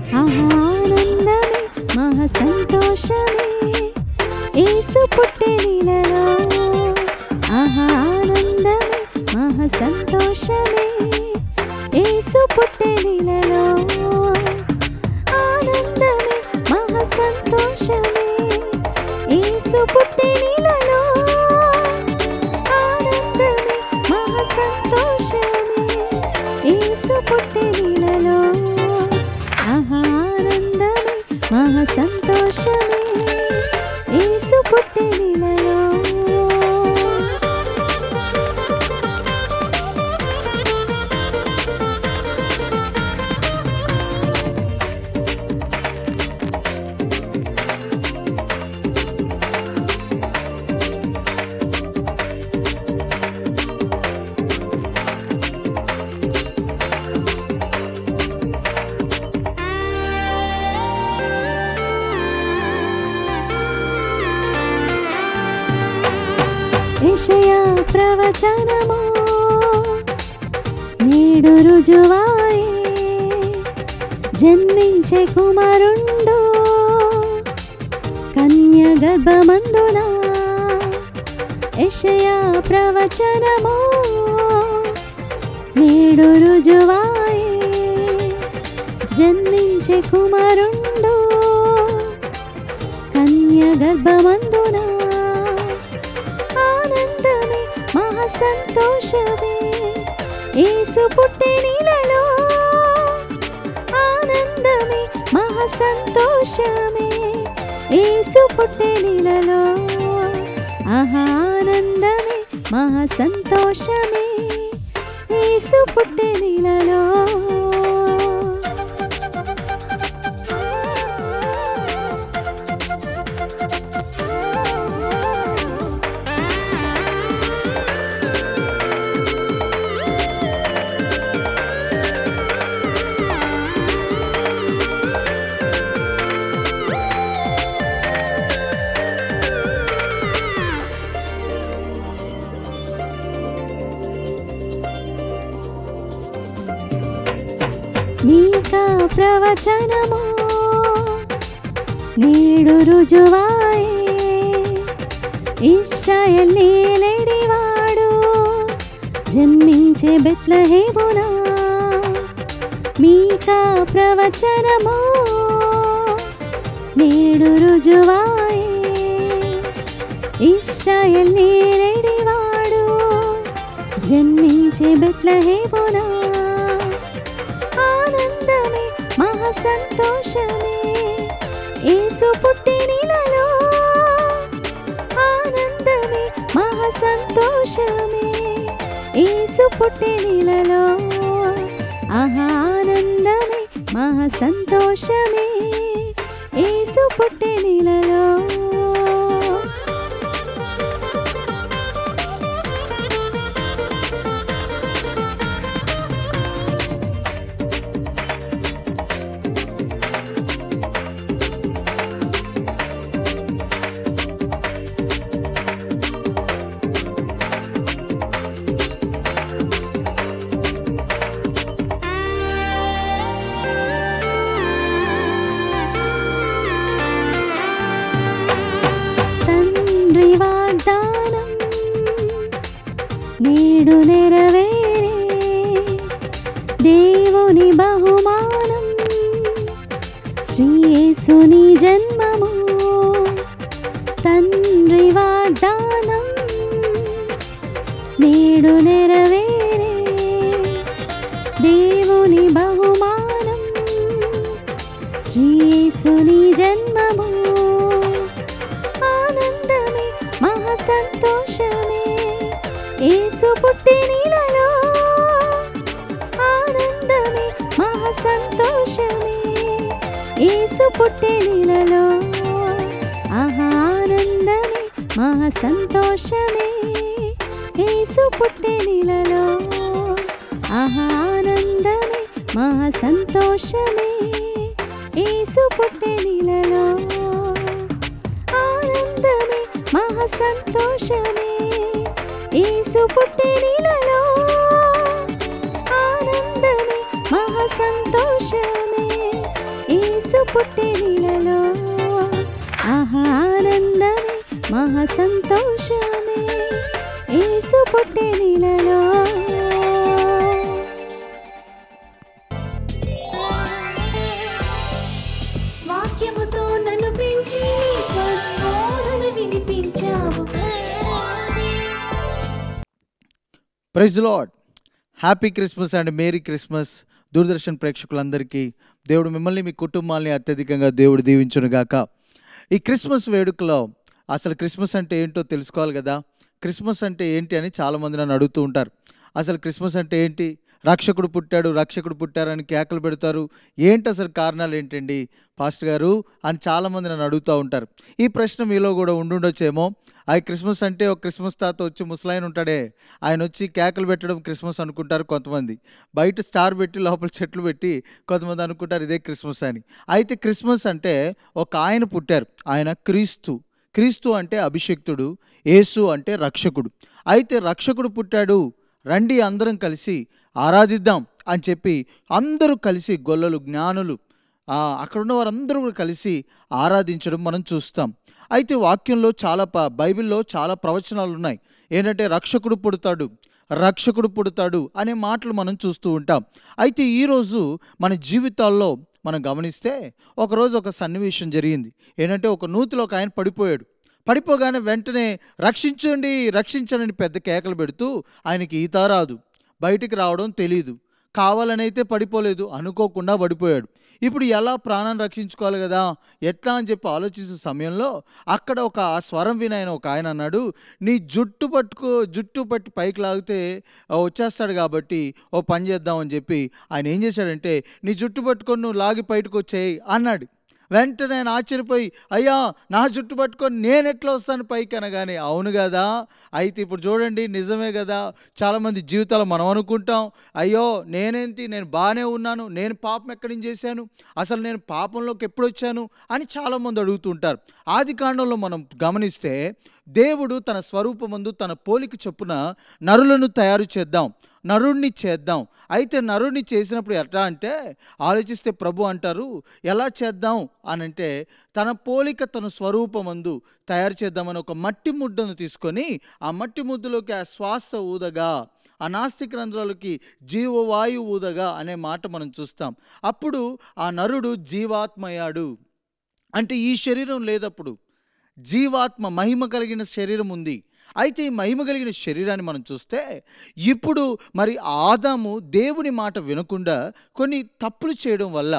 ఆనందమే మహా సంతోషమే యేసు పుట్టెనిలలో ఆనందమే మహా సంతోషమే యేసు పుట్టెనిలలో ఆనందమే మహా సంతోషమే యేసు పుట్టెనిలలో ఆనందమే మహా సంతోషమే యేసు పుట్టెనిలలో ఆనందమే మహా సంతోషమే యేసు పుట్టెనిలలో యెషయా ప్రవచనము నేడు రుజువాయే జన్మించే కుమారుండు కన్య గర్భమందున యెషయా ప్రవచనము నేడు రుజువాయే జన్మించే కుమారుండు కన్య గర్భమందున ఆనందమే మహా సంతోషమే యేసు పుట్టినిలలో ఆనందమే మహా సంతోషమే యేసు పుట్టినిలలో ఆనందమే మహా సంతోషమే యేసు పుట్టినిలలో నీకా ప్రవచనము నేడు రుజువాయే ఇస్రాయల్ నేలడివాడు జన్మించే బెత్లహేమునా మీకా ప్రవచనము నేడు రుజువాయే ఇస్రాయల్ నేలడివాడు జన్మించే బెత్లహేమునా ఆనందమే మహా సంతోషమే యేసు పుట్టినిలలో ఆనందమే మహా సంతోషమే యేసు పుట్టినిలలో ఆనందమే మహా సంతోషమే యేసు పుట్టినిలలో తండ్రి వాగ్దానం నేడు నెరవేరే దేవుని బహుమానం శ్రీయేసుని జన్మము తండ్రి వాగ్దానం నేడు నెరవేరే దేవుని బహుమానం శ్రీయేసుని జన్మము ఆనందమే మహా సంతోషమే యేసు పుట్టినిలలో ఆనందమే మహా సంతోషమే యేసు పుట్టినిలలో ఆనందమే మహా సంతోషమే యేసు పుట్టినిలలో ఆనందమే మహా సంతోషమే యేసు పుట్టినిలలో ఆనందమే మహా సంతోషమే యేసు పుట్టినిలలో ఆనందమే మహా సంతోషమే పుట్టే నీలలో ఆహా ఆనందమే మహా సంతోషమే యేసు పుట్టే నీలలో వాక్యముతో నన్ను పెంచి స్వస్మరణ వినిపించావు praise lord happy Christmas and merry Christmas Doordarshan ప్రేక్షకులందరికీ దేవుడు మిమ్మల్ని మీ కుటుంబాల్ని అత్యధికంగా దేవుడు దీవించునుగాక ఈ క్రిస్మస్ వేడుకలో అసలు క్రిస్మస్ అంటే ఏంటో తెలుసుకోవాలి కదా క్రిస్మస్ అంటే ఏంటి అని చాలామంది నన్ను అడుగుతూ ఉంటారు అసలు క్రిస్మస్ అంటే ఏంటి రక్షకుడు పుట్టాడు రక్షకుడు పుట్టారని కేకలు పెడతారు ఏంటి అసలు కారణాలు ఏంటండి పాస్టర్ గారు అని చాలామంది నన్ను అడుగుతూ ఉంటారు ఈ ప్రశ్న మీలో కూడా ఉండుండొచ్చేమో ఆ క్రిస్మస్ అంటే ఒక క్రిస్మస్ తాత వచ్చి ముసలాయన ఉంటాడే ఆయన వచ్చి కేకలు పెట్టడం క్రిస్మస్ అనుకుంటారు కొంతమంది బయట స్టార్ పెట్టి లోపల చెట్లు పెట్టి కొంతమంది అనుకుంటారు ఇదే క్రిస్మస్ అని అయితే క్రిస్మస్ అంటే ఒక ఆయన పుట్టారు ఆయన క్రీస్తు క్రీస్తు అంటే అభిషక్తుడు యేసు అంటే రక్షకుడు అయితే రక్షకుడు పుట్టాడు రండి అందరం కలిసి ఆరాధిద్దాం అని చెప్పి అందరూ కలిసి గొల్లలు జ్ఞానులు ఆ, అక్కడ ఉన్న వారందరూ కూడా కలిసి ఆరాధించడం మనం చూస్తాం అయితే వాక్యంలో చాలా ప బైబిల్లో చాలా ప్రవచనాలు ఉన్నాయి ఏంటంటే రక్షకుడు పుడతాడు రక్షకుడు పుడతాడు అనే మాటలు మనం చూస్తూ ఉంటాం అయితే ఈరోజు మన జీవితాల్లో మనం గమనిస్తే ఒకరోజు ఒక సన్నివేశం జరిగింది ఏంటంటే ఒక నూతిలో ఒక ఆయన పడిపోయాడు పడిపోగానే వెంటనే రక్షించండి రక్షించండి అని పెద్ద కేకలు పెడుతూ ఆయనకి ఈత రాదు బయటికి రావడం తెలీదు కావాలనైతే పడిపోలేదు అనుకోకుండా పడిపోయాడు ఇప్పుడు ఎలా ప్రాణం రక్షించుకోవాలి కదా ఎట్లా అని చెప్పి ఆలోచించే సమయంలో అక్కడ ఒక స్వరం వినాయన ఒక ఆయన అన్నాడు నీ జుట్టు పట్టుకో జుట్టు పట్టి పైకి లాగితే ఆ, వచ్చేస్తాడు కాబట్టి ఓ పని చేద్దామని చెప్పి ఆయన ఏం చేశాడంటే నీ జుట్టు పట్టుకొని నువ్వు లాగి బయటకు వచ్చేయి అన్నాడు వెంటనే ఆయన ఆశ్చర్యపోయి అయ్యా నా జుట్టు పట్టుకొని నేను ఎట్లా వస్తాను పైకి అనగానే అవును కదా అయితే ఇప్పుడు చూడండి నిజమే కదా చాలామంది జీవితాలు మనం అనుకుంటాం అయ్యో నేనేంటి నేను బాగానే ఉన్నాను నేను పాపం ఎక్కడి నుంచి చేశాను అసలు నేను పాపంలోకి ఎప్పుడు వచ్చాను అని చాలామంది అడుగుతుంటారు ఆది కాండంలో మనం గమనిస్తే దేవుడు తన స్వరూపమందు తన పోలిక చొప్పున నరులను తయారు చేద్దాం నరుణ్ణి చేద్దాం అయితే నరుణ్ణి చేసినప్పుడు ఎట్లా అంటే ఆలోచిస్తే ప్రభు అంటారు ఎలా చేద్దాం అని అంటే తన పోలిక తన స్వరూపమందు తయారు చేద్దామని ఒక మట్టి ముద్దను తీసుకొని ఆ మట్టి ముద్దలోకి ఆ శ్వాస ఊదగా ఆ నాస్తిక రంధ్రాలకి జీవవాయు ఊదగా అనే మాట మనం చూస్తాం అప్పుడు ఆ నరుడు జీవాత్మయ్యాడు అంటే ఈ శరీరం లేదప్పుడు జీవాత్మ మహిమ కలిగిన శరీరం ఉంది అయితే ఈ మహిమ కలిగిన శరీరాన్ని మనం చూస్తే ఇప్పుడు మరి ఆదాము దేవుని మాట వినకుండా కొన్ని తప్పులు చేయడం వల్ల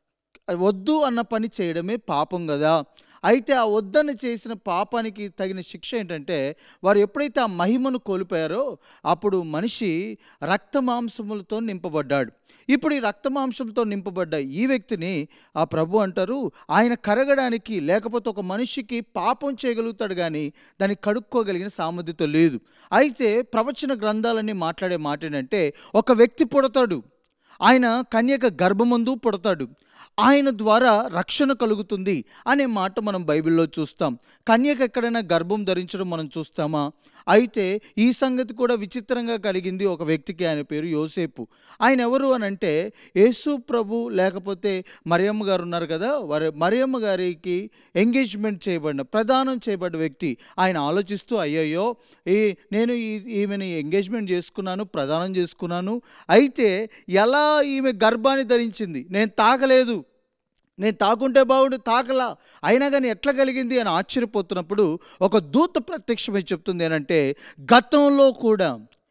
వద్దు అన్న పని చేయడమే పాపం కదా అయితే ఆ వద్దని చేసిన పాపానికి తగిన శిక్ష ఏంటంటే వారు ఎప్పుడైతే ఆ మహిమను కోల్పోయారో అప్పుడు మనిషి రక్తమాంసములతో నింపబడ్డాడు ఇప్పుడు ఈ రక్తమాంసంతో నింపబడ్డ ఈ వ్యక్తిని ఆ ప్రభు అంటారు ఆయన కరగడానికి లేకపోతే ఒక మనిషికి పాపం చేయగలుగుతాడు కానీ దాన్ని కడుక్కోగలిగిన సామర్థ్యత లేదు అయితే ప్రవచన గ్రంథాలన్నీ మాట్లాడే మాట ఏంటంటే ఒక వ్యక్తి పుడతాడు ఆయన కన్యక గర్భమందు పుడతాడు ఆయన ద్వారా రక్షణ కలుగుతుంది అనే మాట మనం బైబిల్లో చూస్తాం కన్యక ఎక్కడైనా గర్భం ధరించడం మనం చూస్తామా అయితే ఈ సంగతి కూడా విచిత్రంగా కలిగింది ఒక వ్యక్తికి ఆయన పేరు యోసేపు ఆయన ఎవరు అని అంటే యేసు ప్రభు లేకపోతే మరియమ్మ గారు ఉన్నారు కదా వారి మరియమ్మ గారికి ఎంగేజ్మెంట్ చేయబడిన ప్రదానం చేయబడ్డ వ్యక్తి ఆయన ఆలోచిస్తూ అయ్యయ్యో ఈ నేను ఈ- ఈమెని ఎంగేజ్మెంట్ చేసుకున్నాను ప్రదానం చేసుకున్నాను అయితే ఎలా ఈమె గర్భాన్ని ధరించింది నేను తాగలేదు నేను తాకుంటే బాగుండు తాకలా అయినా కానీ ఎట్లా కలిగింది అని ఆశ్చర్యపోతున్నప్పుడు ఒక దూత ప్రత్యక్షమై చెప్తుంది ఏంటంటే గతంలో కూడా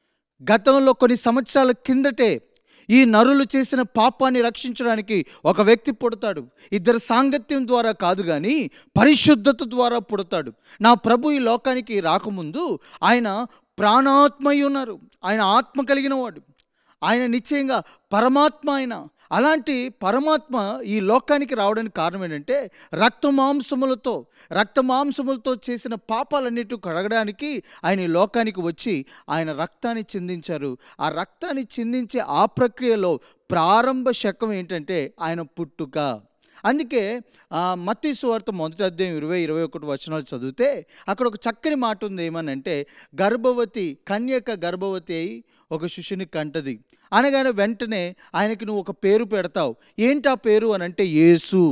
గతంలో కొన్ని సంవత్సరాల కిందటే ఈ నరులు చేసిన పాపాన్ని రక్షించడానికి ఒక వ్యక్తి పుడతాడు ఇద్దరు సాంగత్యం ద్వారా కాదు కానీ పరిశుద్ధత ద్వారా పుడతాడు నా ప్రభు ఈ లోకానికి రాకముందు ఆయన ప్రాణాత్మయి ఉన్నారు ఆయన ఆత్మ కలిగిన వాడు ఆయన నిశ్చయంగా పరమాత్మ ఆయన అలాంటి పరమాత్మ ఈ లోకానికి రావడానికి కారణం ఏంటంటే రక్తమాంసములతో రక్తమాంసములతో చేసిన పాపాలన్నిటి కడగడానికి ఆయన ఈ లోకానికి వచ్చి ఆయన రక్తాన్ని చిందించారు ఆ రక్తాన్ని చిందించే ఆ ప్రక్రియలో ప్రారంభ శకం ఏంటంటే ఆయన పుట్టుక అందుకే ఆ, మత్తయి సువార్త మొదటి అధ్యాయం ఇరవై ఇరవై ఒకటి వచనాలు చదివితే అక్కడ ఒక చక్కని మాట ఉంది ఏమనంటే గర్భవతి కన్యక గర్భవతి అయి ఒక శిశుని కంటది అనగానే వెంటనే ఆయనకి నువ్వు ఒక పేరు పెడతావు ఏంటి ఆ పేరు అని అంటే యేసు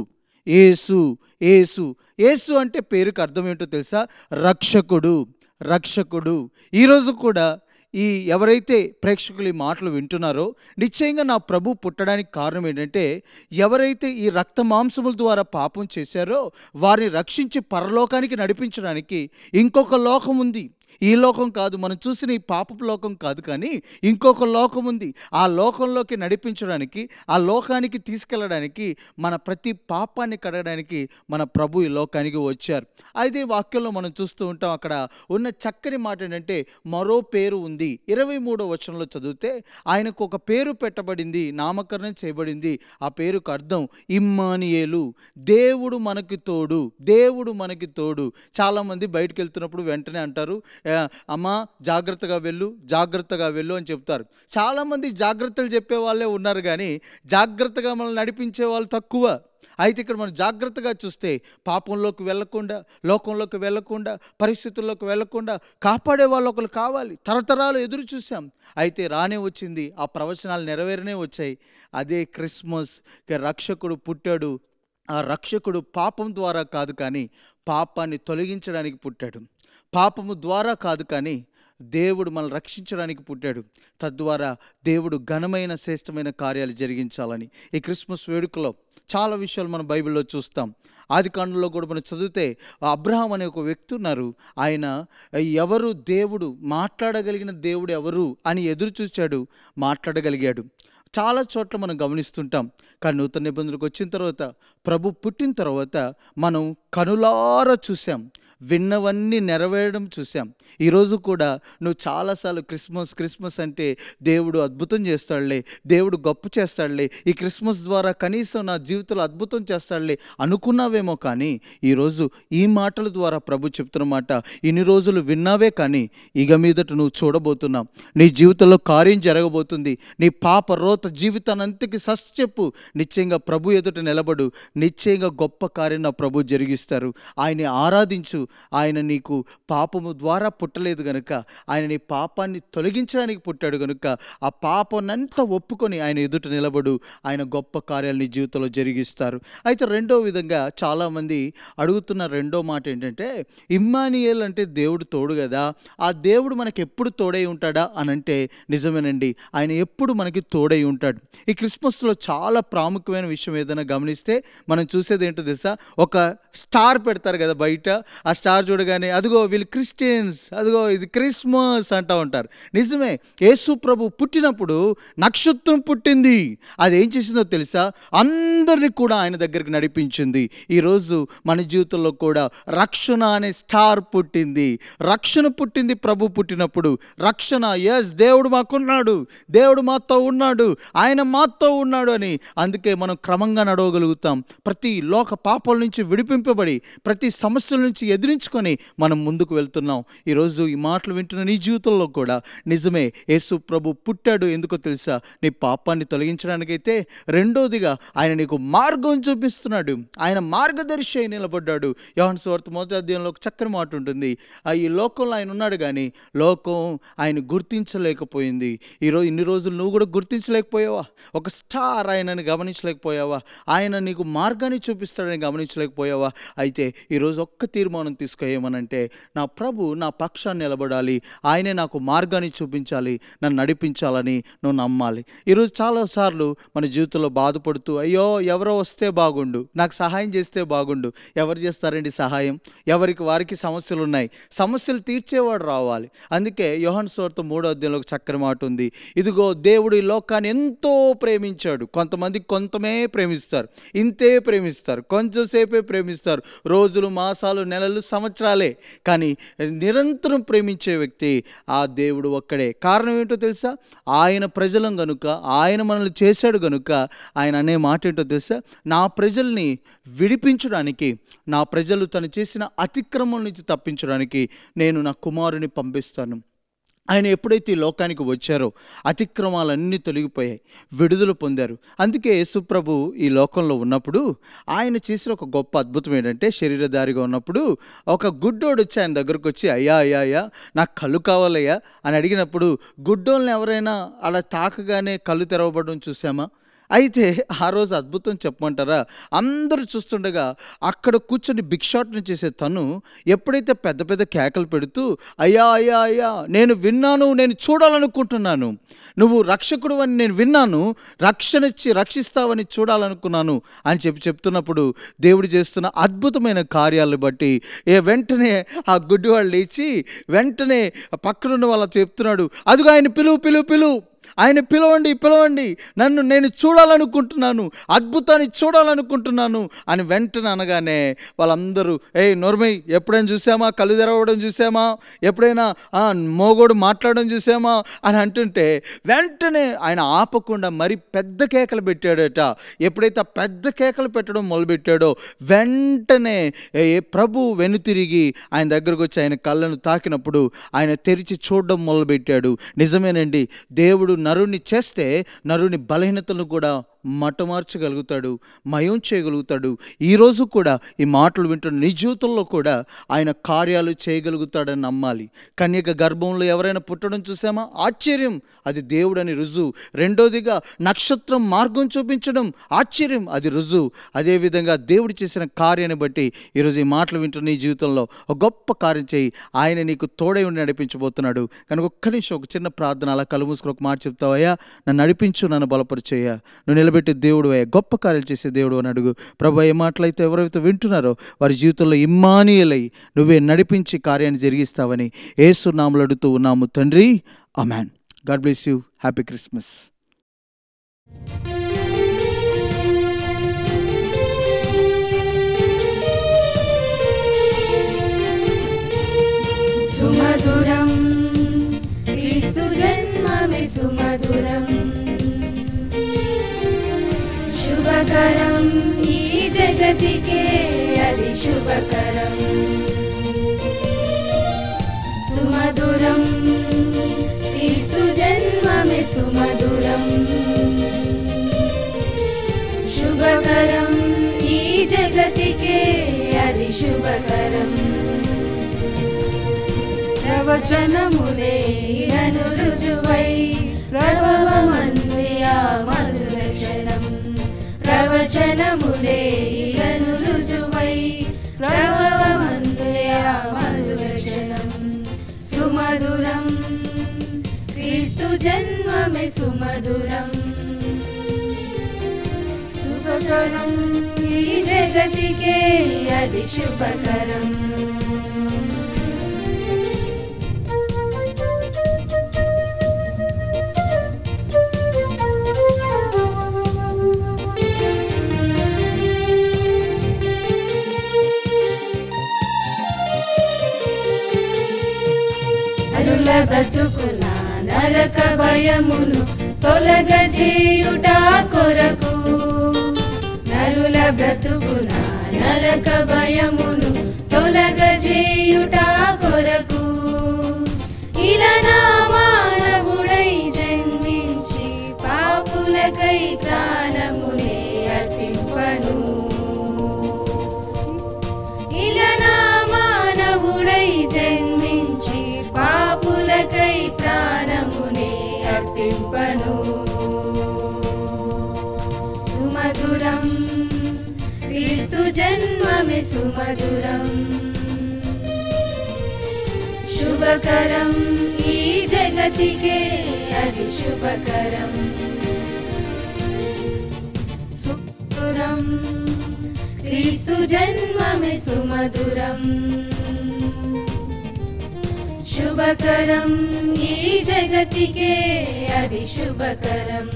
ఏసు ఏసు ఏసు అంటే పేరుకి అర్థం ఏంటో తెలుసా రక్షకుడు రక్షకుడు ఈరోజు కూడా ఈ ఎవరైతే ప్రేక్షకులు ఈ మాటలు వింటున్నారో నిశ్చయంగా నా ప్రభు పుట్టడానికి కారణం ఏంటంటే ఎవరైతే ఈ రక్త మాంసముల ద్వారా పాపం చేశారో వారిని రక్షించి పరలోకానికి నడిపించడానికి ఇంకొక లోకం ఉంది ఈ లోకం కాదు మనం చూసిన ఈ పాపపు లోకం కాదు కానీ ఇంకొక లోకం ఉంది ఆ లోకంలోకి నడిపించడానికి ఆ లోకానికి తీసుకెళ్ళడానికి మన ప్రతి పాపాన్ని కడగడానికి మన ప్రభు ఈ లోకానికి వచ్చారు అయితే ఈ వాక్యంలో మనం చూస్తూ ఉంటాం అక్కడ ఉన్న చక్కని మాట ఏంటంటే మరో పేరు ఉంది ఇరవై మూడో వచనంలో చదివితే ఆయనకు ఒక పేరు పెట్టబడింది నామకరణం చేయబడింది ఆ పేరుకు అర్థం ఇమ్మానియేలు దేవుడు మనకి తోడు దేవుడు మనకి తోడు చాలామంది బయటకు వెళ్తున్నప్పుడు వెంటనే అంటారు "ఆ, అమ్మా జాగ్రత్తగా వెళ్ళు జాగ్రత్తగా వెళ్ళు అని చెప్తారు చాలామంది జాగ్రత్తలు చెప్పే వాళ్ళే ఉన్నారు కానీ జాగ్రత్తగా మనల్ని నడిపించే వాళ్ళు తక్కువ అయితే ఇక్కడ మనం జాగ్రత్తగా చూస్తే పాపంలోకి వెళ్ళకుండా లోకంలోకి వెళ్ళకుండా పరిస్థితుల్లోకి వెళ్ళకుండా కాపాడే వాళ్ళు ఒకరు కావాలి తరతరాలు ఎదురు చూసాం అయితే రానే వచ్చింది ఆ ప్రవచనాలు నెరవేరనే వచ్చాయి అదే క్రిస్మస్ ఇక రక్షకుడు పుట్టాడు ఆ రక్షకుడు పాపం ద్వారా కాదు కానీ పాపాన్ని తొలగించడానికి పుట్టాడు పాపము ద్వారా కాదు కానీ దేవుడు మనల్ని రక్షించడానికి పుట్టాడు తద్వారా దేవుడు ఘనమైన శ్రేష్టమైన కార్యాలు జరిగించాలని ఈ క్రిస్మస్ వేడుకలో చాలా విషయాలు మనం బైబిల్లో చూస్తాం ఆది కాండంలో కూడా మనం చదివితే అబ్రహాం అనే ఒక వ్యక్తి ఉన్నారు ఆయన ఎవరు దేవుడు మాట్లాడగలిగిన దేవుడు ఎవరు అని ఎదురు చూశాడు మాట్లాడగలిగాడు చాలా చోట్ల మనం గమనిస్తుంటాం కానీ నూతన నిబంధనలకు వచ్చిన తర్వాత ప్రభు పుట్టిన తర్వాత మనం కనులారా చూసాం విన్నవన్నీ నెరవేరడం చూసాం ఈరోజు కూడా నువ్వు చాలాసార్లు క్రిస్మస్ క్రిస్మస్ అంటే దేవుడు అద్భుతం చేస్తాడులే దేవుడు గొప్ప చేస్తాడులే ఈ క్రిస్మస్ ద్వారా కనీసం నా జీవితంలో అద్భుతం చేస్తాడులే అనుకున్నావేమో కానీ ఈరోజు ఈ మాటల ద్వారా ప్రభు చెప్తున్న మాట ఇన్ని రోజులు విన్నావే కానీ ఇక మీదట నువ్వు చూడబోతున్నావు నీ జీవితంలో కార్యం జరగబోతుంది నీ పాప రోత జీవితానంతకి సస్ చెప్పు నిశ్చయంగా ప్రభు ఎదుట నిలబడు నిశ్చయంగా గొప్ప కార్యం నా ప్రభు జరిగిస్తారు ఆయన్ని ఆరాధించు ఆయన నీకు పాపము ద్వారా పుట్టలేదు గనుక ఆయన నీ పాపాన్ని తొలగించడానికి పుట్టాడు గనుక ఆ పాపనంతా ఒప్పుకొని ఆయన ఎదుట నిలబడు ఆయన గొప్ప కార్యాలు నీ జీవితంలో జరిగిస్తారు అయితే రెండో విధంగా చాలామంది అడుగుతున్న రెండో మాట ఏంటంటే ఇమ్మానియేల్ అంటే దేవుడు తోడు కదా ఆ దేవుడు మనకి ఎప్పుడు తోడై ఉంటాడా అని అంటే నిజమేనండి ఆయన ఎప్పుడు మనకి తోడై ఉంటాడు ఈ క్రిస్మస్లో చాలా ప్రాముఖ్యమైన విషయం ఏదైనా గమనిస్తే మనం చూసేది ఏంటో తెలుసా ఒక స్టార్ పెడతారు కదా బయట ఆ స్టార్ చూడగానే అదిగో వీళ్ళు క్రిస్టియన్స్ అదిగో ఇది క్రిస్మస్ అంటూ ఉంటారు నిజమే యేసు ప్రభు పుట్టినప్పుడు నక్షత్రం పుట్టింది అది ఏం చేసిందో తెలుసా అందరిని కూడా ఆయన దగ్గరికి నడిపించింది ఈరోజు మన జీవితంలో కూడా రక్షణ అనే స్టార్ పుట్టింది రక్షణ పుట్టింది ప్రభు పుట్టినప్పుడు రక్షణ ఎస్ దేవుడు మాకున్నాడు దేవుడు మాతో ఉన్నాడు ఆయన మాతో ఉన్నాడు అని అందుకే మనం క్రమంగా నడవగలుగుతాం ప్రతి లోక పాపాల నుంచి విడిపింపబడి ప్రతి సమస్యల నుంచి ఎదిరించుకొని మనం ముందుకు వెళ్తున్నాం ఈరోజు ఈ మాటలు వింటున్న నీ జీవితంలో కూడా నిజమే యేసు ప్రభు పుట్టాడు ఎందుకో తెలుసా నీ పాపాన్ని తొలగించడానికైతే రెండోదిగా ఆయన నీకు మార్గం చూపిస్తున్నాడు ఆయన మార్గదర్శి అయి నిలబడ్డాడు యోహన్ సువార్త మొదటి అధ్యాయంలో ఒక చక్కని మాట ఉంటుంది ఆ ఈ లోకంలో ఆయన ఉన్నాడు కానీ లోకం ఆయన గుర్తించలేకపోయింది ఈరోజు ఇన్ని రోజులు నువ్వు కూడా గుర్తించలేకపోయావా ఒక స్టార్ ఆయనని గమనించలేకపోయావా ఆయన నీకు మార్గాన్ని చూపిస్తాడని గమనించలేకపోయావా అయితే ఈరోజు ఒక్క తీర్మానం తీసుకోయేమనంటే నా ప్రభు నా పక్షాన్ని నిలబడాలి ఆయనే నాకు మార్గాన్ని చూపించాలి నన్ను నడిపించాలని నువ్వు నమ్మాలి ఈరోజు చాలాసార్లు మన జీవితంలో బాధపడుతూ అయ్యో ఎవరో వస్తే బాగుండు నాకు సహాయం చేస్తే బాగుండు ఎవరు చేస్తారండి సహాయం ఎవరికి వారికి సమస్యలు ఉన్నాయి సమస్యలు తీర్చేవాడు రావాలి అందుకే యోహన్ సోర్తో మూడో అధ్యాయంలో ఒక చక్కని మాట ఉంది ఇదిగో దేవుడు ఈ లోకాన్ని ఎంతో ప్రేమించాడు కొంతమంది కొంతమే ప్రేమిస్తారు ఇంతే ప్రేమిస్తారు కొంచెం సేపే ప్రేమిస్తారు రోజులు మాసాలు నెలలు సంవత్సరాలే కానీ నిరంతరం ప్రేమించే వ్యక్తి ఆ దేవుడు ఒక్కడే కారణం ఏంటో తెలుసా ఆయన ప్రజలం గనుక ఆయన మనల్ని చేశాడు గనుక ఆయన అనే మాట ఏంటో తెలుసా నా ప్రజల్ని విడిపించడానికి నా ప్రజలు తను చేసిన అతిక్రమం నుంచి తప్పించడానికి నేను నా కుమారుని పంపిస్తాను ఆయన ఎప్పుడైతే ఈ లోకానికి వచ్చారో అతిక్రమాలన్నీ తొలగిపోయాయి విడుదల పొందారు అందుకే యేసుప్రభు ఈ లోకంలో ఉన్నప్పుడు ఆయన చేసిన ఒక గొప్ప అద్భుతం ఏంటంటే శరీరధారిగా ఉన్నప్పుడు ఒక గుడ్డోడు వచ్చి ఆయన దగ్గరకు వచ్చి అయ్యా అయ్యా అయ్యా నాకు కళ్ళు కావాలయ్యా అని అడిగినప్పుడు గుడ్డోళ్ళని ఎవరైనా అలా తాకగానే కళ్ళు తెరవబడడం చూసామా అయితే ఆ రోజు అద్భుతం చెప్పమంటారా అందరూ చూస్తుండగా అక్కడ కూర్చొని భిక్షాటన చేసే తను ఎప్పుడైతే పెద్ద పెద్ద కేకలు పెడుతూ అయ్యా అయ్యా అయ్యా నేను విన్నాను నేను చూడాలనుకుంటున్నాను నువ్వు రక్షకుడు అని నేను విన్నాను రక్షణ ఇచ్చి రక్షిస్తావని చూడాలనుకున్నాను అని చెప్పి చెప్తున్నప్పుడు దేవుడు చేస్తున్న అద్భుతమైన కార్యాలను బట్టి ఏ వెంటనే ఆ గుడ్డివాళ్ళు లేచి వెంటనే పక్కనున్న వాళ్ళ చెప్తున్నాడు అదిగో ఆయన పిలువు పిలువు పిలువు ఆయన పిలవండి పిలవండి నన్ను నేను చూడాలనుకుంటున్నాను అద్భుతాన్ని చూడాలనుకుంటున్నాను అని వెంటనే అనగానే వాళ్ళందరూ ఏ నోర్మై ఎప్పుడైనా చూసామా కళ్ళు తెరవడం చూసామా ఎప్పుడైనా "ఆ, మోగోడు మాట్లాడడం చూసామా అని అంటుంటే వెంటనే ఆయన ఆపకుండా మరి పెద్ద కేకలు పెట్టాడట ఎప్పుడైతే ఆ పెద్ద కేకలు పెట్టడం మొదలుపెట్టాడో వెంటనే ఏ ప్రభు వెనుతిరిగి ఆయన దగ్గరకు వచ్చి ఆయన కళ్ళను తాకినప్పుడు ఆయన తెరిచి చూడడం మొదలుపెట్టాడు నిజమేనండి దేవుడు నరుని చేస్తే నరుని బలహీనతలను కూడా మటమార్చగలుగుతాడు మయం చేయగలుగుతాడు ఈరోజు కూడా ఈ మాటలు వింటున్న నీ జీవితంలో కూడా ఆయన కార్యాలు చేయగలుగుతాడని నమ్మాలి కన్యక గర్భంలో ఎవరైనా పుట్టడం చూసామా ఆశ్చర్యం అది దేవుడని రుజువు రెండోదిగా నక్షత్రం మార్గం చూపించడం ఆశ్చర్యం అది రుజువు అదేవిధంగా దేవుడు చేసిన కార్యాన్ని బట్టి ఈరోజు ఈ మాటలు వింటున్న నీ జీవితంలో ఒక గొప్ప కార్యం చేయి ఆయన నీకు తోడై ఉండి నడిపించబోతున్నాడు కనుక ఒక్క నిమిషం ఒక చిన్న ప్రార్థన అలా కలు మూసుకుని ఒక మాట చెప్తావయ్యా నన్ను నడిపించు నన్ను బలపరిచేయ్యా నువ్వు నిలబెట్టే దేవుడు అయ్యా గొప్ప కార్యాలు చేసే దేవుడు అని అడుగు ప్రభు ఏ మాటలైతే ఎవరైతే వింటున్నారో వారి జీవితంలో ఇమ్మానియలై నువ్వే నడిపించి కార్యాన్ని జరిగిస్తావని ఏసునాములు అడుగుతూ ఉన్నాము తండ్రి amen God bless you happy Christmas సుమధురం క్రీస్తు జన్మమే సుమధురం శుభకరం ఈ జగతికే అది శుభకరం సుమధురం క్రీస్తు జన్మమే సుమధురం శుభకరం ఈ జగతికే అది శుభకరం ప్రవచనములే ఇలను రుజువై ప్రభవమంది ఆ మధుర క్షణం ప్రవచనములే ఇలను రుజువై ప్రభవమంది ఆ మధుర క్షణం సుమధురం క్రీస్తు జన్మమే సుమధురం శుభకరం ఈ జగతికే అది శుభకరం నరుల బ్రతుకున నరక భయమును తొలగజేయుట కొరకు నరుల బ్రతుకున నరక భయమును తొలగజేయుట కొరకు ఇలా నా మానవుడై జన్మించి పాపులకై ప్రాణమునే అర్పింపను ఇలా నా మానవుడై జన్మించి పాపులకై ప్రాణమునే అర్పింపను సుమధురం క్రీస్తు జన్మమే సుమధురం శుభకరం ఈ జగతికే అది శుభకరం సుమధురం క్రీస్తు జన్మమే సుమధురం శుభకరం ఈ జగతికే అది శుభకరం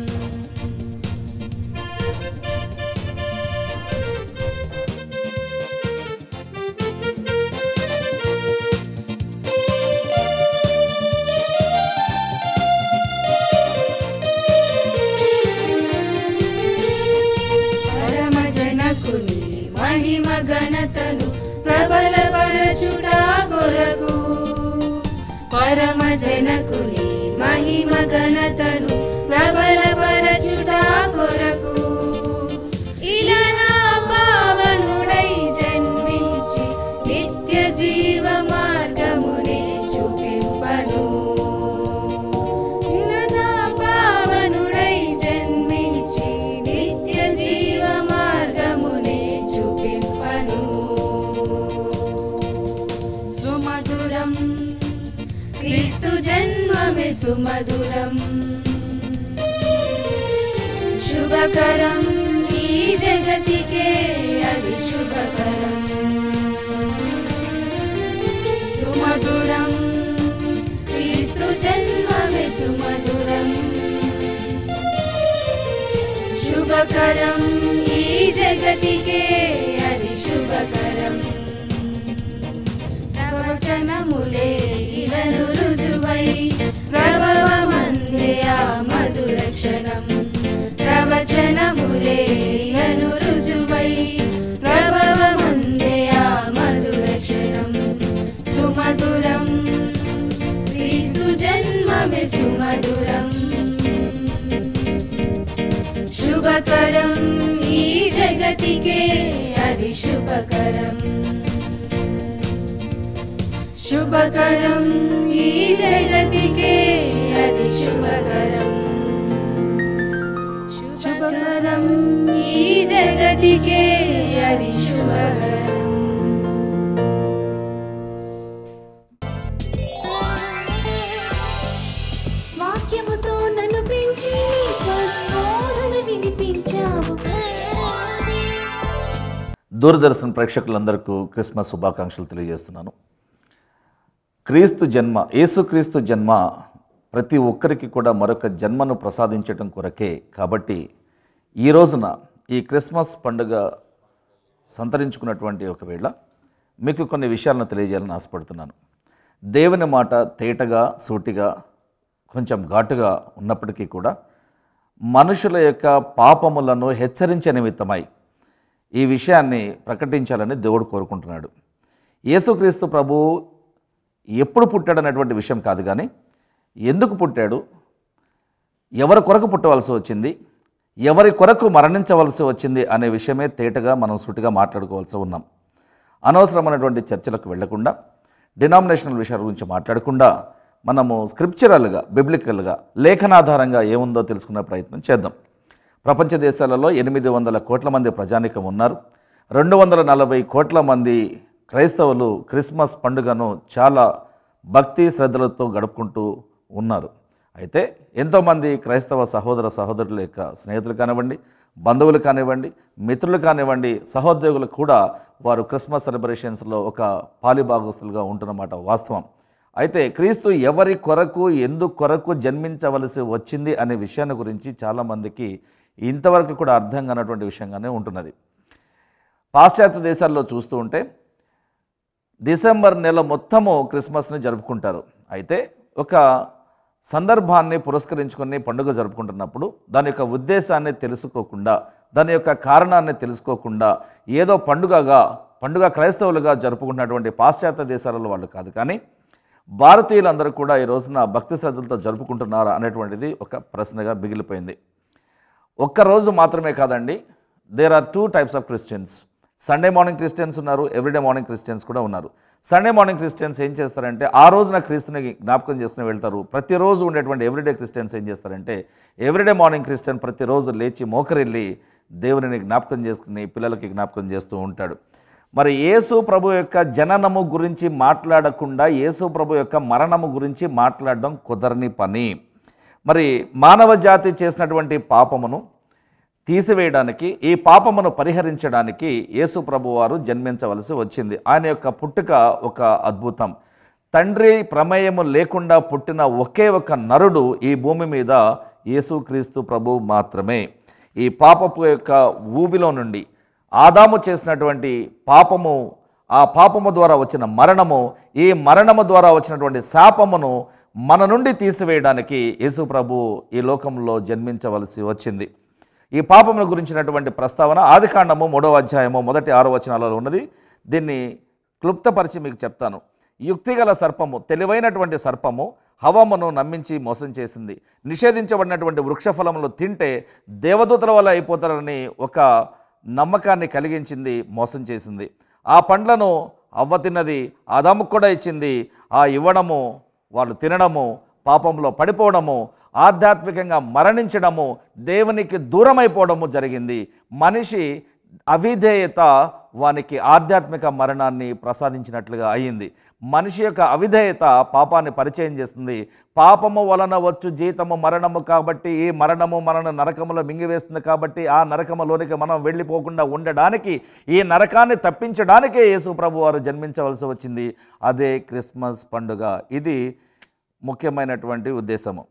పరమ జనకుని మహిమ ఘనతను ప్రబల పరచుడా కొరకు పరమ జనకుని మహిమ ఘనతను ప్రబల పరచుడా కొరకు ఇలా నా పావనుడై జన్మించి నిత్య జీవ మార్గమునే చూపింపను ఇలా నా పావనుడై జన్మించి సుమధురం శుభకరం ఈ జగతికే అది శుభకరం సుమధురం క్రీస్తు జన్మమే సుమధురం శుభకరం ఈ జగతికే అది శుభకరం ప్రవచనములే ఇలను రుజువై ప్రభవమందే ఆ మధుర క్షణం ప్రవచనములే ఇలను రుజువై ప్రభవమందే ఆ మధుర క్షణం సుమధురం క్రీస్తు జన్మమే సుమధురం శుభకరం ఈ జగతికే అది శుభకరం శుభకరం ఈ జగతికే అది శుభకరం శుభకరం ఈ జగతికే అది శుభకరం వాక్యముతో నన్ను పెంచి నీ స్వస్మరణ వినిపించావు దూరదర్శన్ ప్రేక్షకులందరికీ క్రిస్మస్ శుభాకాంక్షలు తెలియజేస్తున్నాను క్రీస్తు జన్మ యేసుక్రీస్తు జన్మ ప్రతి ఒక్కరికి కూడా మరొక జన్మను ప్రసాదించటం కొరకే కాబట్టి ఈ రోజున ఈ క్రిస్మస్ పండుగ సంతరించుకున్నటువంటి ఒకవేళ మీకు కొన్ని విషయాలను తెలియజేయాలని ఆశపడుతున్నాను దేవుని మాట తేటగా సూటిగా కొంచెం ఘాటుగా ఉన్నప్పటికీ కూడా మనుషుల యొక్క పాపములను హెచ్చరించే నిమిత్తమై ఈ విషయాన్ని ప్రకటించాలని దేవుడు కోరుకుంటున్నాడు యేసుక్రీస్తు ప్రభు ఎప్పుడు పుట్టాడు అనేటువంటి విషయం కాదు కానీ ఎందుకు పుట్టాడు ఎవరి కొరకు పుట్టవలసి వచ్చింది ఎవరి కొరకు మరణించవలసి వచ్చింది అనే విషయమే తేటగా మనం సూటిగా మాట్లాడుకోవాల్సి ఉన్నాం అనవసరమైనటువంటి చర్చలకు వెళ్లకుండా డినామినేషనల్ విషయాల గురించి మాట్లాడకుండా మనము స్క్రిప్చరల్గా బిబ్లికల్గా లేఖనాధారంగా ఏముందో తెలుసుకునే ప్రయత్నం చేద్దాం ప్రపంచ దేశాలలో ఎనిమిది వందల కోట్ల మంది ప్రజానికం ఉన్నారు రెండు వందల నలభై కోట్ల మంది క్రైస్తవులు క్రిస్మస్ పండుగను చాలా భక్తి శ్రద్ధలతో గడుపుకుంటూ ఉన్నారు అయితే ఎంతోమంది క్రైస్తవ సహోదర సహోదరుల యొక్క స్నేహితులు కానివ్వండి బంధువులు కానివ్వండి మిత్రులు కానివ్వండి సహోద్యోగులు కూడా వారు క్రిస్మస్ సెలబ్రేషన్స్లో ఒక పాలిభాగస్తులుగా ఉంటున్నమాట వాస్తవం అయితే క్రీస్తు ఎవరి కొరకు ఎందు కొరకు జన్మించవలసి వచ్చింది అనే విషయాన్ని గురించి చాలామందికి ఇంతవరకు కూడా అర్థం కానటువంటి విషయంగానే ఉంటున్నది పాశ్చాత్య దేశాల్లో చూస్తూ ఉంటే డిసెంబర్ నెల మొత్తము క్రిస్మస్ని జరుపుకుంటారు అయితే ఒక సందర్భాన్ని పురస్కరించుకొని పండుగ జరుపుకుంటున్నప్పుడు దాని యొక్క ఉద్దేశాన్ని తెలుసుకోకుండా దాని యొక్క కారణాన్ని తెలుసుకోకుండా ఏదో పండుగగా పండుగ క్రైస్తవులుగా జరుపుకుంటున్నటువంటి పాశ్చాత్య దేశాలలో వాళ్ళు కాదు కానీ భారతీయులందరూ కూడా ఈ రోజున భక్తి శ్రద్ధలతో జరుపుకుంటున్నారా అనేటువంటిది ఒక ప్రశ్నగా మిగిలిపోయింది ఒక్కరోజు మాత్రమే కాదండి there are two types of Christians Sunday morning Christians ఉన్నారు ఎవ్రీడే మార్నింగ్ క్రిస్టియన్స్ కూడా ఉన్నారు సండే మార్నింగ్ క్రిస్టియన్స్ ఏం చేస్తారంటే ఆ రోజున క్రీస్తుని జ్ఞాపకం చేసుకుని వెళ్తారు ప్రతిరోజు ఉండేటువంటి ఎవ్రీడే క్రిస్టియన్స్ ఏం చేస్తారంటే ఎవ్రీడే మార్నింగ్ క్రిస్టియన్ ప్రతిరోజు లేచి మోకరిల్లి దేవునిని జ్ఞాపకం చేసుకుని పిల్లలకి జ్ఞాపకం చేస్తూ ఉంటాడు మరి యేసు ప్రభు యొక్క జననము గురించి మాట్లాడకుండా యేసు ప్రభు యొక్క మరణము గురించి మాట్లాడడం కుదరని పని మరి మానవ జాతి చేసినటువంటి పాపమును తీసివేయడానికి ఈ పాపమును పరిహరించడానికి యేసు ప్రభు వారు జన్మించవలసి వచ్చింది ఆయన యొక్క పుట్టుక ఒక అద్భుతం తండ్రి ప్రమేయము లేకుండా పుట్టిన ఒకే ఒక నరుడు ఈ భూమి మీద యేసుక్రీస్తు ప్రభు మాత్రమే ఈ పాపపు యొక్క ఊబిలో నుండి ఆదాము చేసినటువంటి పాపము ఆ పాపము ద్వారా వచ్చిన మరణము ఈ మరణము ద్వారా వచ్చినటువంటి శాపమును మన నుండి తీసివేయడానికి యేసు ప్రభు ఈ లోకంలో జన్మించవలసి వచ్చింది ఈ పాపముల గురించినటువంటి ప్రస్తావన ఆదికాండము మూడవ అధ్యాయము మొదటి ఆరో వచనాలలో ఉన్నది దీన్ని క్లుప్తపరిచి మీకు చెప్తాను యుక్తిగల సర్పము తెలివైనటువంటి సర్పము హవమును నమ్మించి మోసం చేసింది నిషేధించబడినటువంటి వృక్షఫలములు తింటే దేవదూతల వల్ల అయిపోతారని ఒక నమ్మకాన్ని కలిగించింది మోసం చేసింది ఆ పండ్లను అవ్వ తిన్నది ఆదాముకు కూడా ఇచ్చింది ఆ ఇవ్వడము వాళ్ళు తినడము పాపంలో పడిపోవడము ఆధ్యాత్మికంగా మరణించడము దేవునికి దూరమైపోవడము జరిగింది మనిషి అవిధేయత వానికి ఆధ్యాత్మిక మరణాన్ని ప్రసాదించినట్లుగా అయింది మనిషి యొక్క అవిధేయత పాపాన్ని పరిచయం చేస్తుంది పాపము వలన వచ్చు జీతము మరణము కాబట్టి ఈ మరణము మనను నరకములో మింగివేస్తుంది కాబట్టి ఆ నరకములోనికి మనం వెళ్ళిపోకుండా ఉండడానికి ఈ నరకాన్ని తప్పించడానికే యేసు ప్రభు వారు జన్మించవలసి వచ్చింది అదే క్రిస్మస్ పండుగ ఇది ముఖ్యమైనటువంటి ఉద్దేశము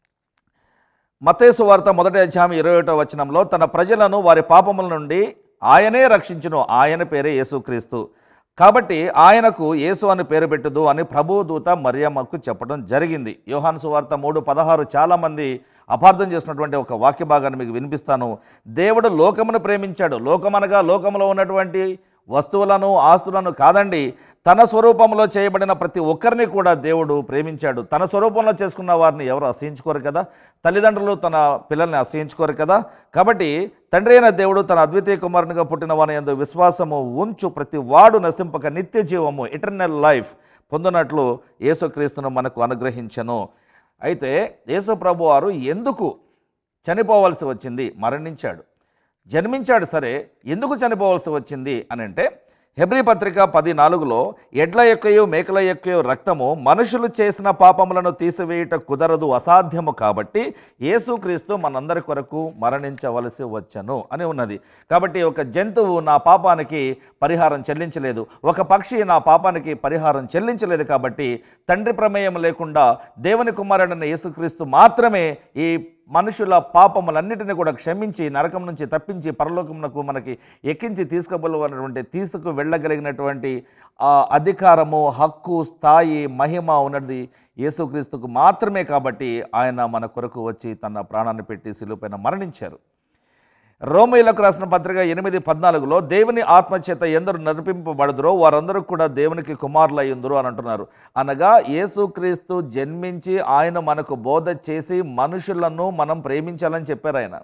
మతేసు వార్త మొదటి అధ్యాయం ఇరవై ఒకటో వచనంలో తన ప్రజలను వారి పాపముల నుండి ఆయనే రక్షించును ఆయన పేరే యేసుక్రీస్తు కాబట్టి ఆయనకు యేసు అని పేరు పెట్టుదు అని ప్రభుదూత మరియమ్మకు చెప్పడం జరిగింది యోహాను సువార్త మూడు పదహారు చాలామంది అపార్థం చేసినటువంటి ఒక వాక్య భాగాన్ని మీకు వినిపిస్తాను దేవుడు లోకమును ప్రేమించాడు లోకమనగా లోకములో ఉన్నటువంటి వస్తువులను ఆస్తులను కాదండి తన స్వరూపంలో చేయబడిన ప్రతి ఒక్కరిని కూడా దేవుడు ప్రేమించాడు తన స్వరూపంలో చేసుకున్న వారిని ఎవరు అసహించుకోరు కదా తల్లిదండ్రులు తన పిల్లల్ని అసహించుకోరు కదా కాబట్టి తండ్రి అయిన దేవుడు తన అద్వితీయ కుమారునిగా పుట్టిన వాని ఎందు విశ్వాసము ఉంచు ప్రతి వాడు నశింపక నిత్య జీవము ఇటర్నల్ లైఫ్ పొందినట్లు యేసుక్రీస్తును మనకు అనుగ్రహించను అయితే యేసు ప్రభు వారు ఎందుకు చనిపోవలసి వచ్చింది మరణించాడు జన్మించాడు సరే ఎందుకు చనిపోవలసి వచ్చింది అని అంటే హెబ్రి పత్రిక పది నాలుగులో ఎడ్ల యొక్కయు మేకల యొక్కయు రక్తము మనుషులు చేసిన పాపములను తీసివేయుట కుదరదు అసాధ్యము కాబట్టి యేసుక్రీస్తు మనందరి కొరకు మరణించవలసి వచ్చను అని ఉన్నది కాబట్టి ఒక జంతువు నా పాపానికి పరిహారం చెల్లించలేదు ఒక పక్షి నా పాపానికి పరిహారం చెల్లించలేదు కాబట్టి తండ్రి ప్రమేయం లేకుండా దేవుని కుమారుడైన యేసుక్రీస్తు మాత్రమే ఈ మనుషుల పాపములన్నిటిని కూడా క్షమించి నరకం నుంచి తప్పించి పరలోకమునకు మనకి ఎక్కించి తీసుకుపోవాలన్నటువంటి తీసుకు వెళ్ళగలిగినటువంటి ఆ అధికారము హక్కు స్థాయి మహిమ ఉన్నది యేసుక్రీస్తుకు మాత్రమే కాబట్టి ఆయన మన కొరకు వచ్చి తన ప్రాణాన్ని పెట్టి సిలుపైన మరణించారు రోమీలకు రాసిన పత్రిక ఎనిమిది పద్నాలుగులో దేవుని ఆత్మచేత ఎందరు నడిపింపబడుదురో వారందరూ కూడా దేవునికి కుమారులయ్యుందరు అని అంటున్నారు అనగా యేసుక్రీస్తు జన్మించి ఆయన మనకు బోధ చేసి మనుషులను మనం ప్రేమించాలని చెప్పారు ఆయన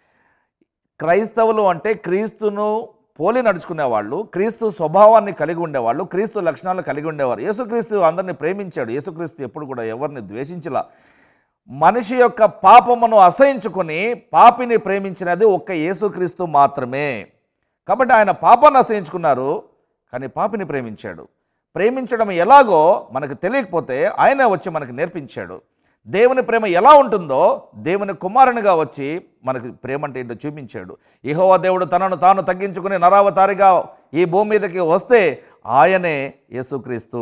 క్రైస్తవులు అంటే క్రీస్తును పోలి నడుచుకునేవాళ్ళు క్రీస్తు స్వభావాన్ని కలిగి ఉండేవాళ్ళు క్రీస్తు లక్షణాలు కలిగి ఉండేవారు యేసుక్రీస్తు అందరిని ప్రేమించాడు యేసుక్రీస్తు ఎప్పుడు కూడా ఎవరిని ద్వేషించలా మనిషి యొక్క పాపమును అసహించుకొని పాపిని ప్రేమించినది ఒక్క యేసుక్రీస్తు మాత్రమే కాబట్టి ఆయన పాపాన్ని అసహించుకున్నారు కానీ పాపిని ప్రేమించాడు ప్రేమించడం ఎలాగో మనకు తెలియకపోతే ఆయనే వచ్చి మనకు నేర్పించాడు దేవుని ప్రేమ ఎలా ఉంటుందో దేవుని కుమారునిగా వచ్చి మనకు ప్రేమ అంటే ఏంటో చూపించాడు యెహోవా దేవుడు తనను తాను తగ్గించుకుని నరావతారిగా ఈ భూమి మీదకి వస్తే ఆయనే యేసుక్రీస్తు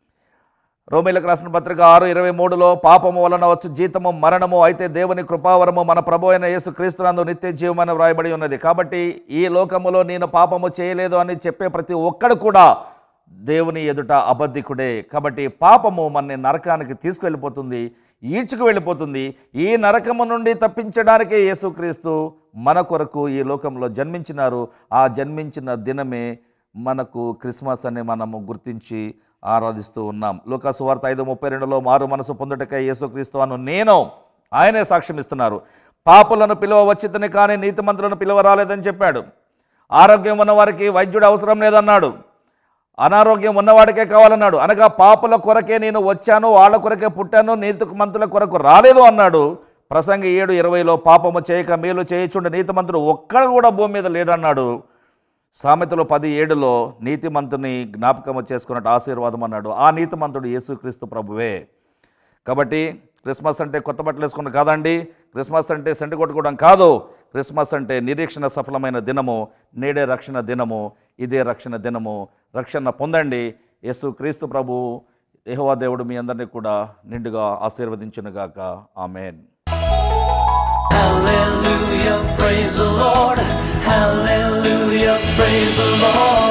రోమిలకు రాసిన పత్రిక ఆరు ఇరవై మూడులో పాపము వలన వచ్చు జీతము మరణము అయితే దేవుని కృపావరము మన ప్రభు అయిన యేసు క్రీస్తునందు నిత్య జీవమని వ్రాయబడి ఉన్నది కాబట్టి ఈ లోకములో నేను పాపము చేయలేదు అని చెప్పే ప్రతి ఒక్కడు కూడా దేవుని ఎదుట అబద్ధికుడే కాబట్టి పాపము మనని నరకానికి తీసుకువెళ్ళిపోతుంది ఈడ్చుకు వెళ్ళిపోతుంది ఈ నరకము నుండి తప్పించడానికే యేసుక్రీస్తు మన కొరకు ఈ లోకంలో జన్మించినారు ఆ జన్మించిన దినమే మనకు క్రిస్మస్ అని మనము గుర్తించి ఆరాధిస్తూ ఉన్నాం లోకాసు వార్త ఐదు ముప్పై రెండులో మారు మనసు పొందుటకై యేసుక్రీస్తు అను నేను ఆయనే సాక్ష్యం ఇస్తున్నారు పాపులను పిలువ వచ్చితని కానీ నీతిమంతులను పిలువ రాలేదని చెప్పాడు ఆరోగ్యం ఉన్న వారికి వైద్యుడు అవసరం లేదన్నాడు అనారోగ్యం ఉన్నవాడికే కావాలన్నాడు అనగా పాపుల కొరకే నేను వచ్చాను వాళ్ళ కొరకే పుట్టాను నీతిమంతుల కొరకు రాలేదు అన్నాడు ప్రసంగి ఏడు ఇరవైలో పాపము చేయక మేలు చేయుచుండే నీతిమంతుడు ఒక్కడు కూడా భూమి మీద లేదన్నాడు సామెతలు పది ఏడులో నీతిమంతుని జ్ఞాపకము చేసుకున్నట్టు ఆశీర్వాదం అన్నాడు ఆ నీతిమంతుడు యేసుక్రీస్తు ప్రభువే కాబట్టి క్రిస్మస్ అంటే కొత్త బట్టలు వేసుకుని కాదండి క్రిస్మస్ అంటే సెంటు కొట్టుకోవడం కాదు క్రిస్మస్ అంటే నిరీక్షణ సఫలమైన దినము నేడే రక్షణ దినము ఇదే రక్షణ దినము రక్షణ పొందండి యేసు క్రీస్తు ప్రభు యెహోవా దేవుడు మీ అందరినీ కూడా నిండుగా ఆశీర్వదించునుగాక amen Hallelujah, praise the Lord. Hallelujah, praise the Lord.